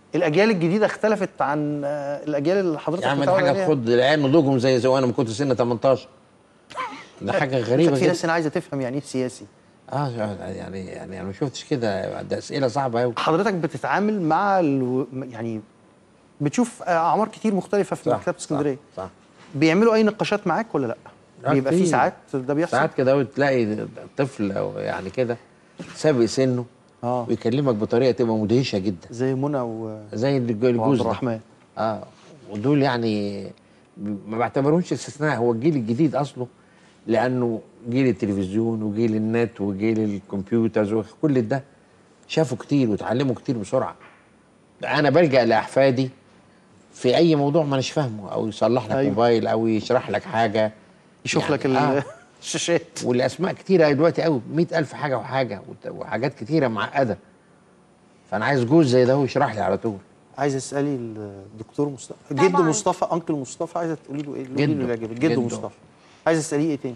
الاجيال الجديده اختلفت عن آه، الاجيال اللي حضرتك يا عم دي متعود حاجه عليها. تخد العيال نضوجهم زي زي وانا ما كنت سن 18 ده حاجه غريبه في جدا ناس هنا عايزه تفهم يعني ايه سياسي اه يعني يعني انا ما شفتش كده ده اسئله صعبه قوي حضرتك بتتعامل مع الو... يعني بتشوف آه، اعمار كتير مختلفه في مكتبه اسكندريه صح, صح. بيعملوا اي نقاشات معاك ولا لا آه، بيبقى في كتير. ساعات ده بيحصل ساعات كده تلاقي طفل او يعني كده سابق سنه اه ويكلمك بطريقه تبقى مدهشه جدا زي منى و... زي الج- وعبد الجوز ده الرحمن اه ودول يعني ما بعتبرهمش استثناء هو الجيل الجديد اصله لانه جيل التلفزيون وجيل النت وجيل الكمبيوترز وكل ده شافوا كتير وتعلموا كتير بسرعه انا بلجا لاحفادي في اي موضوع ما اناش فاهمه او يصلح لك أيوة. موبايل او يشرح لك حاجه يشوف يعني لك ال- آه. الشاشات والاسماء كتيره دلوقتي قوي مئة ألف حاجه وحاجه وت- وحاجات كتيره معقده فانا عايز جوز زي ده هو يشرح لي على طول عايزه تسالي الدكتور مصطفى جد طبعاً. مصطفى انكل مصطفى عايزه تقولي له ايه قولي له جده. اللي عجبك جد جده. مصطفى عايزه تساليه ايه تاني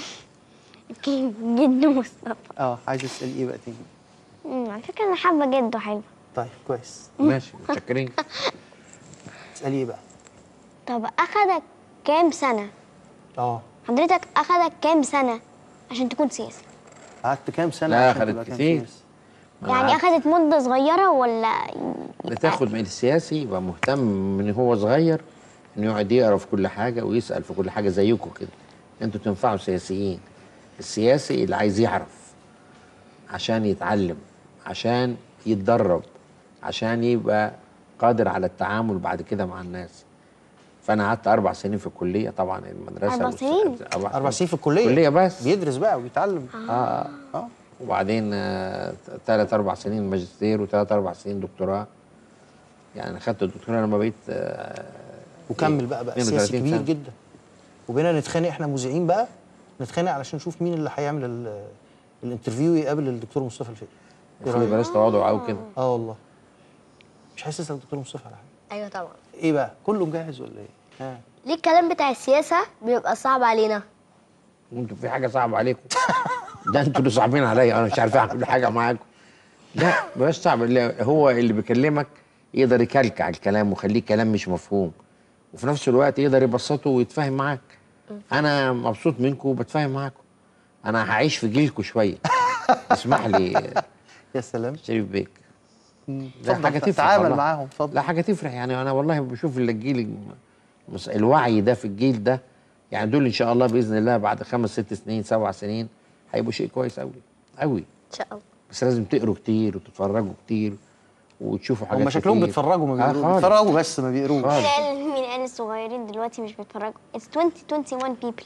جد مصطفى اه عايزه تساليه ايه بقى تاني أمم، على فكره انا حابه جده حلو طيب كويس ماشي متشكرين تساليه ايه بقى طب اخدك كام سنه اه حضرتك اخدك كام سنه عشان تكون سياسي قعدت كام سنه لا، عشان أخدت تبقى كام كتير. سياسي؟ أنا يعني عارف. اخدت مده صغيره ولا بتاخد من السياسي يبقى مهتم من هو صغير انه يقعد يقرا في كل حاجه ويسال في كل حاجه زيكم كده انتوا تنفعوا سياسيين السياسي اللي عايز يعرف عشان يتعلم عشان يتدرب عشان يبقى قادر على التعامل بعد كده مع الناس فانا قعدت اربع سنين في الكليه طبعا المدرسه أربع والس- سنين؟ اربع سنين في الكليه كليه بس بيدرس بقى وبيتعلم اه اه وبعدين ثلاث اربع سنين ماجستير وثلاث اربع سنين دكتوراه يعني خدت الدكتوراه لما بقيت آه، وكمل بقى بقى 32 سياسي كبير سنة. جدا وبقينا نتخانق احنا مذيعين بقى نتخانق علشان نشوف مين اللي هيعمل ال- الانترفيو يقابل الدكتور مصطفى الفقي ايه في رايك؟ بلاش تواضع او كده اه والله مش عايز تسال الدكتور مصطفى على حاجه ايوه طبعا ايه بقى كله مجهز ولا ايه ها ليه الكلام بتاع السياسه بيبقى صعب علينا انتوا في حاجه صعبه عليكم ده انتوا اللي صعبين عليا انا مش عارف اعمل حاجه معاكم لا بلاش صعب اللي هو اللي بيكلمك يقدر يكلكع الكلام ويخليه كلام مش مفهوم وفي نفس الوقت يقدر يبسطه ويتفاهم معاك انا مبسوط منكم وبتفاهم معاكم انا هعيش في جيلكم شويه اسمح لي يا سلام شريف بيك لا اتفضل، حاجه تفرح تعامل والله. معاهم اتفضل لا حاجه تفرح يعني انا والله بشوف الجيل الم- الوعي ده في الجيل ده يعني دول ان شاء الله باذن الله بعد خمس ست سنين سبع سنين هيبقوا شيء كويس قوي قوي ان شاء الله بس لازم تقروا كتير وتتفرجوا كتير وتشوفوا حاجات هم شكلهم كتير. بيتفرجوا ما آه بيقروش خالص. بيتفرجوا بس ما بيقروش خالص. مين قال مين قال الصغيرين دلوقتي مش بيتفرجوا It's 2021 people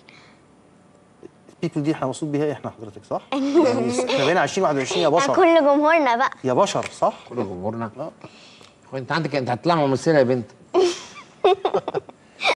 البيبل دي احنا مقصود بيها احنا حضرتك صح؟ يعني احنا بقينا 20 21 يا بشر كل جمهورنا بقى يا بشر صح؟ كل جمهورنا آه. هو انت عندك انت هتطلع ممثله يا بنت